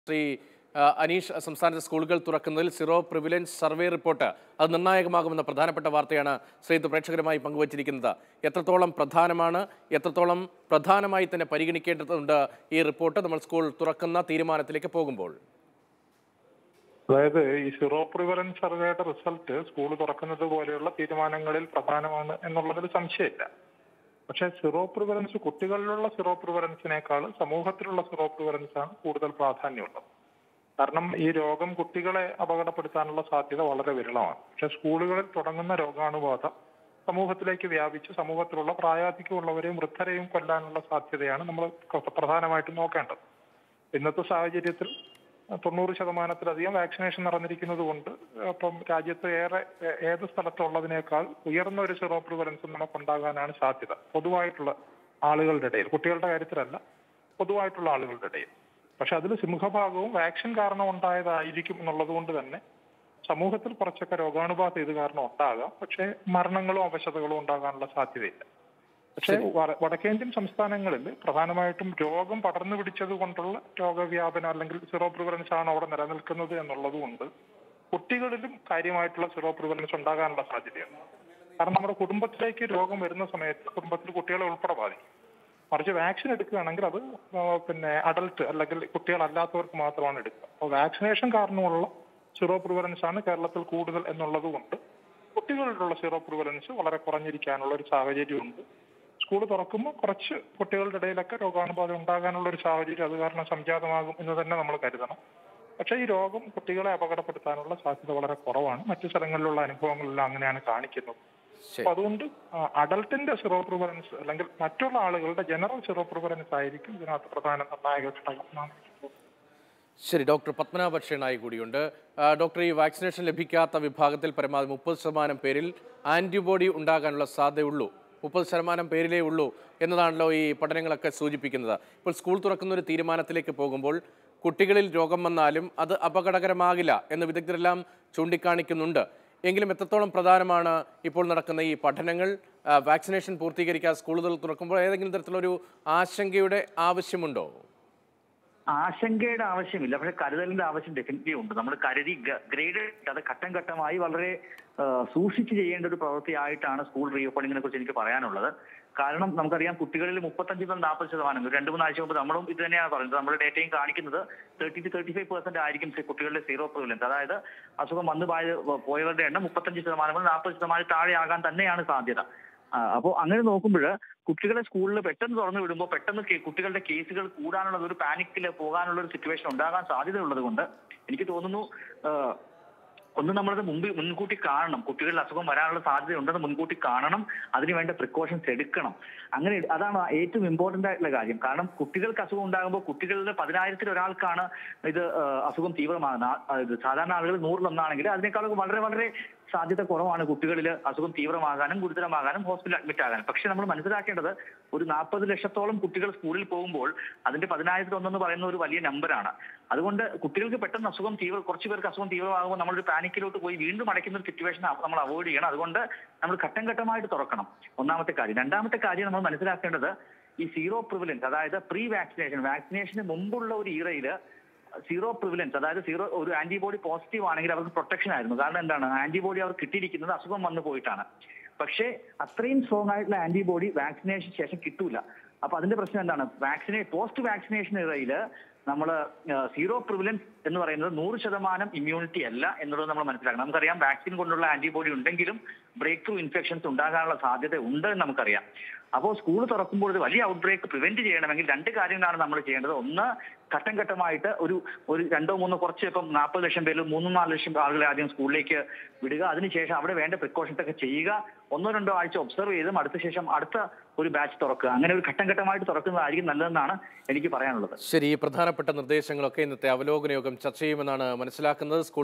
ശ്രീ ആ, അനീഷ് സംസ്ഥാനത്തെ സ്കൂളുകൾ തുറക്കുന്നതിൽ സീറോ പ്രിവിലൻസ് സർവേ റിപ്പോർട്ട് അത് നിർണായകമാകുമെന്ന പ്രധാനപ്പെട്ട വാർത്തയാണ് ശ്രീത്ത് പ്രേക്ഷകരുമായി പങ്കുവച്ചിരിക്കുന്നത് എത്രത്തോളം പ്രധാനമാണ് എത്രത്തോളം പ്രധാനമായി തന്നെ പരിഗണിക്കേണ്ടതുണ്ട് ഈ റിപ്പോർട്ട് നമ്മൾ സ്കൂൾ തുറക്കുന്ന തീരുമാനത്തിലേക്ക് പോകുമ്പോൾ അതായത് ഈ സീറോ പ്രിവലൻസ് സർവേയുടെ റിസൾട്ട് സ്കൂൾ തുറക്കുന്നത് പോലെയുള്ള തീരുമാനങ്ങളിൽ പ്രധാനമാണ് എന്നുള്ളതിൽ സംശയമില്ല പക്ഷേ സീറോ പ്രിവലൻസ് കുട്ടികളിലുള്ള സീറോ പ്രിവലൻസിനേക്കാൾ സമൂഹത്തിലുള്ള സീറോ പ്രിവലൻസ് ആണ് കൂടുതൽ പ്രാധാന്യമുള്ളത് കാരണം ഈ രോഗം കുട്ടികളെ അപകടപ്പെടുത്താനുള്ള സാധ്യത വളരെ വിരളമാണ് പക്ഷെ സ്കൂളുകളിൽ തുടങ്ങുന്ന രോഗാണുബാധ സമൂഹത്തിലേക്ക് വ്യാപിച്ച് സമൂഹത്തിലുള്ള പ്രായാധിക്യമുള്ളവരെയും വൃദ്ധരെയും കൊല്ലാനുള്ള സാധ്യതയാണ് നമ്മൾ പ്രധാനമായിട്ടും നോക്കേണ്ടത് ഇന്നത്തെ സാഹചര്യത്തിൽ തൊണ്ണൂറ് ശതമാനത്തിലധികം വാക്സിനേഷൻ നടന്നിരിക്കുന്നത് കൊണ്ട് അപ്പം രാജ്യത്ത് ഏറെ ഏ- ഏത് സ്ഥലത്തുള്ളതിനേക്കാൾ ഉയർന്ന ഒരു സീറോ പ്രിവലൻസ് നമുക്കുണ്ടാകാനാണ് സാധ്യത പൊതുവായിട്ടുള്ള ആളുകളുടെ ഇടയിൽ കുട്ടികളുടെ കാര്യത്തിലല്ല പൊതുവായിട്ടുള്ള ആളുകളുടെ ഇടയിൽ പക്ഷെ അതിൽ സിംഹഭാഗവും വാക്സിൻ കാരണം ഉണ്ടായതായിരിക്കും എന്നുള്ളത് കൊണ്ട് തന്നെ സമൂഹത്തിൽ കുറച്ചൊക്കെ രോഗാണുബാധ ഇത് കാരണം ഉണ്ടാകാം പക്ഷേ മരണങ്ങളും അവശതകളും ഉണ്ടാകാനുള്ള സാധ്യതയില്ല പക്ഷേ വട- വടക്കേന്ത്യൻ സംസ്ഥാനങ്ങളിൽ പ്രധാനമായിട്ടും രോഗം പടർന്നു പിടിച്ചത് കൊണ്ടുള്ള രോഗവ്യാപനം അല്ലെങ്കിൽ സീറോ പ്രിവലൻസ് ആണ് അവിടെ നിലനിൽക്കുന്നത് എന്നുള്ളത് കൊണ്ട് കുട്ടികളിലും കാര്യമായിട്ടുള്ള സീറോ പ്രിവലൻസ് ഉണ്ടാകാനുള്ള സാധ്യതയുണ്ട് കാരണം നമ്മുടെ കുടുംബത്തിലേക്ക് രോഗം വരുന്ന സമയത്ത് കുടുംബത്തിൽ കുട്ടികളെ ഉൾപ്പെടെ ബാധിക്കും മറിച്ച് വാക്സിൻ എടുക്കുകയാണെങ്കിൽ അത് ആ, പിന്നെ അഡൽട്ട് അല്ലെങ്കിൽ കുട്ടികളല്ലാത്തവർക്ക് മാത്രമാണ് എടുക്കുക അപ്പോൾ വാക്സിനേഷൻ കാരണമുള്ള സീറോ പ്രിവലൻസ് ആണ് കേരളത്തിൽ കൂടുതൽ എന്നുള്ളത് കൊണ്ട് കുട്ടികളിലുള്ള സീറോ പ്രിവലൻസ് വളരെ കുറഞ്ഞിരിക്കാനുള്ള ഒരു സാഹചര്യമുണ്ട് സ്കൂൾ തുറക്കുമ്പോൾ കുറച്ച് കുട്ടികളുടെ ഇടയിലൊക്കെ രോഗാണുബാധ ഉണ്ടാകാനുള്ള ഒരു സാഹചര്യം അത് കാരണം സംജാതമാകും എന്ന് തന്നെ നമ്മൾ കരുതണം പക്ഷേ ഈ രോഗം കുട്ടികളെ അപകടപ്പെടുത്താനുള്ള സാധ്യത വളരെ കുറവാണ് മറ്റു സ്ഥലങ്ങളിലുള്ള അനുഭവങ്ങളെല്ലാം അങ്ങനെയാണ് കാണിക്കുന്നത് ശരി അപ്പൊ അതുകൊണ്ട് അഡൽട്ടിന്റെ സിറോ പ്രിവലൻസ് അല്ലെങ്കിൽ മറ്റുള്ള ആളുകളുടെ ജനറൽ സിറോ പ്രിവലൻസ് ആയിരിക്കും ഇതിനകത്ത് പ്രധാന നിർണായക ഘടകം എന്നാണ് എനിക്ക് തോന്നുന്നത്. ശരി ഡോക്ടർ പത്മനാഭ ക്ഷേണായി കൂടിയുണ്ട് ആ, ഡോക്ടർ ഈ വാക്സിനേഷൻ ലഭിക്കാത്ത വിഭാഗത്തിൽ പരമാവധി മുപ്പത് ശതമാനം പേരിൽ ആന്റിബോഡി ഉണ്ടാകാനുള്ള സാധ്യതയുള്ളൂ മുപ്പത് ശതമാനം പേരിലേ ഉള്ളൂ എന്നതാണല്ലോ ഈ പഠനങ്ങളൊക്കെ സൂചിപ്പിക്കുന്നത് ഇപ്പോൾ സ്കൂൾ തുറക്കുന്ന ഒരു തീരുമാനത്തിലേക്ക് പോകുമ്പോൾ കുട്ടികളിൽ രോഗം വന്നാലും അത് അപകടകരമാകില്ല എന്ന് വിദഗ്ധരെല്ലാം ചൂണ്ടിക്കാണിക്കുന്നുണ്ട് എങ്കിലും എത്രത്തോളം പ്രധാനമാണ് ഇപ്പോൾ നടക്കുന്ന ഈ പഠനങ്ങൾ ആ, വാക്സിനേഷൻ പൂർത്തീകരിക്കാൻ സ്കൂളുകൾ തുറക്കുമ്പോൾ ഏതെങ്കിലും തരത്തിലൊരു ആശങ്കയുടെ ആവശ്യമുണ്ടോ ആശങ്കയുടെ ആവശ്യമില്ല പക്ഷെ കരുതലിന്റെ ആവശ്യം ഡെഫിനറ്റ്ലി ഉണ്ട് നമ്മൾ കരുതി ഗ്രേഡ് അത് ഘട്ടം ഘട്ടമായി വളരെ ആ, സൂക്ഷിച്ച് ചെയ്യേണ്ട ഒരു പ്രവൃത്തിയായിട്ടാണ് സ്കൂൾ റീഓപ്പണിങ്ങിനെ കുറിച്ച് എനിക്ക് പറയാനുള്ളത് കാരണം നമുക്കറിയാം കുട്ടികളിൽ മുപ്പത്തഞ്ച് മുതൽ നാൽപ്പത് ശതമാനം ഒരു രണ്ട് മൂന്നാഴ്ച മുമ്പ് നമ്മളും ഇത് തന്നെയാണ് പറയുന്നത് നമ്മുടെ ഡേറ്റയും കാണിക്കുന്നത് thirty two thirty five percent ആയിരിക്കും സി- കുട്ടികളുടെ സീറോ പ്രിവലൻസ് അതായത് അസുഖം വന്നു പോയ പോയവരുടെ എണ്ണം മുപ്പത്തഞ്ച് ശതമാനം മുതൽ നാൽപ്പത് ശതമാനം താഴെയാകാൻ തന്നെയാണ് സാധ്യത അപ്പോൾ അങ്ങനെ നോക്കുമ്പോൾ കുട്ടികളെ സ്കൂളിൽ പെട്ടെന്ന് തുറന്നു വിടുമ്പോൾ പെട്ടെന്ന് കേ- കുട്ടികളുടെ കേസുകൾ കൂടാനുള്ള ഒരു പാനിക്കിൽ പോകാനുള്ള ഒരു സിറ്റുവേഷൻ ഉണ്ടാകാൻ സാധ്യതയുള്ളത് കൊണ്ട് എനിക്ക് തോന്നുന്നു ആ, ഒന്ന് നമ്മളത് മുമ്പ് മുൻകൂട്ടി കാണണം കുട്ടികളിൽ അസുഖം വരാനുള്ള സാധ്യത ഉണ്ടെന്ന് മുൻകൂട്ടി കാണണം അതിന് വേണ്ട പ്രിക്കോഷൻസ് എടുക്കണം അങ്ങനെ എട്- അതാണ് ഏറ്റവും ഇമ്പോർട്ടന്റ് ആയിട്ടുള്ള കാര്യം കാരണം കുട്ടികൾക്ക് അസുഖം ഉണ്ടാകുമ്പോൾ കുട്ടികളിൽ പതിനായിരത്തിൽ ഒരാൾക്കാണ് ഇത് ആ, അസുഖം തീവ്രമാകുന്നത് ആ, ആ, ഇത് സാധാരണ ആളുകൾ നൂറിലൊന്നാണെങ്കിൽ അതിനേക്കാൾ വളരെ വളരെ സാധ്യത കുറവാണ് കുട്ടികളിൽ അസുഖം തീവ്രമാകാനും ഗുരുതരമാകാനും ഹോസ്പിറ്റലിൽ അഡ്മിറ്റ് ആകാനും പക്ഷെ നമ്മൾ മനസ്സിലാക്കേണ്ടത് ഒരു നാൽപ്പത് ലക്ഷത്തോളം കുട്ടികൾ സ്കൂളിൽ പോകുമ്പോൾ അതിന്റെ പതിനായിരത്തി ഒന്നെന്ന് പറയുന്ന ഒരു വലിയ നമ്പറാണ് അതുകൊണ്ട് കുട്ടികൾക്ക് പെട്ടെന്ന് അസുഖം തീവ്ര കുറച്ച് പേർക്ക് അസുഖം തീവ്രമാകുമ്പോൾ നമ്മളൊരു പാനിക്കിലോട്ട് പോയി വീണ്ടും അടയ്ക്കുന്ന ഒരു സിറ്റുവേഷൻ നമ്മൾ അവോയ്ഡ് ചെയ്യണം അതുകൊണ്ട് നമ്മൾ ഘട്ടം ഘട്ടമായിട്ട് തുറക്കണം ഒന്നാമത്തെ കാര്യം രണ്ടാമത്തെ കാര്യം നമ്മൾ മനസ്സിലാക്കേണ്ടത് ഈ സീറോ പ്രിവിലൻസ് അതായത് പ്രീ വാക്സിനേഷൻ വാക്സിനേഷന് മുമ്പുള്ള ഒരു ഈറയില് സീറോ പ്രിവിലൻസ് അതായത് സീറോ ഒരു ആന്റിബോഡി പോസിറ്റീവ് ആണെങ്കിൽ അവർക്ക് പ്രൊട്ടക്ഷൻ ആയിരുന്നു കാരണം എന്താണ് ആന്റിബോഡി അവർ കിട്ടിയിരിക്കുന്നത് അസുഖം വന്നു പോയിട്ടാണ് പക്ഷേ അത്രയും സ്ട്രോങ് ആയിട്ടുള്ള ആന്റിബോഡി വാക്സിനേഷൻ ശേഷം കിട്ടൂല അപ്പൊ അതിന്റെ പ്രശ്നം എന്താണ് വാക്സിനേ പോസ്റ്റ് വാക്സിനേഷൻ ഇറയിൽ നമ്മൾ സീറോ പ്രിവിലൻസ് എന്ന് പറയുന്നത് നൂറ് ശതമാനം ഇമ്മ്യൂണിറ്റി അല്ല എന്നുള്ളത് നമ്മൾ മനസ്സിലാക്കണം നമുക്കറിയാം വാക്സിൻ കൊണ്ടുള്ള ആന്റിബോഡി ഉണ്ടെങ്കിലും ബ്രേക്ക് ത്രൂ ഇൻഫെക്ഷൻസ് ഉണ്ടാകാനുള്ള സാധ്യത ഉണ്ട് എന്ന് നമുക്കറിയാം അപ്പോൾ സ്കൂൾ തുറക്കുമ്പോൾ ഒരു വലിയ ഔട്ട് ബ്രേക്ക് പ്രിവെന്റ് ചെയ്യണമെങ്കിൽ രണ്ട് കാര്യങ്ങളാണ് നമ്മൾ ചെയ്യേണ്ടത് ഒന്ന് ഘട്ടം ഘട്ടമായിട്ട് ഒരു ഒരു രണ്ടോ മൂന്നോ കുറച്ച് ഇപ്പം നാൽപ്പത് ലക്ഷം പേരിൽ മൂന്നും നാല് ലക്ഷം ആളുകളെ ആദ്യം സ്കൂളിലേക്ക് വിടുക അതിനുശേഷം അവിടെ വേണ്ട പ്രിക്കോഷൻസ് ഒക്കെ ചെയ്യുക ഒന്നോ രണ്ടോ ആഴ്ച ഒബ്സർവ് ചെയ്തും അടുത്ത ശേഷം അടുത്ത ഒരു ബാച്ച് തുറക്കുക അങ്ങനെ ഒരു ഘട്ടം ഘട്ടമായിട്ട് തുറക്കുന്നതായിരിക്കും നല്ലതെന്നാണ് എനിക്ക് പറയാനുള്ളത് ശരി ഈ പ്രധാനപ്പെട്ട നിർദ്ദേശങ്ങളൊക്കെ ഇന്നത്തെ അവലോകന യോഗം ചർച്ച ചെയ്യുമെന്നാണ് മനസ്സിലാക്കുന്നത് സ്കൂൾ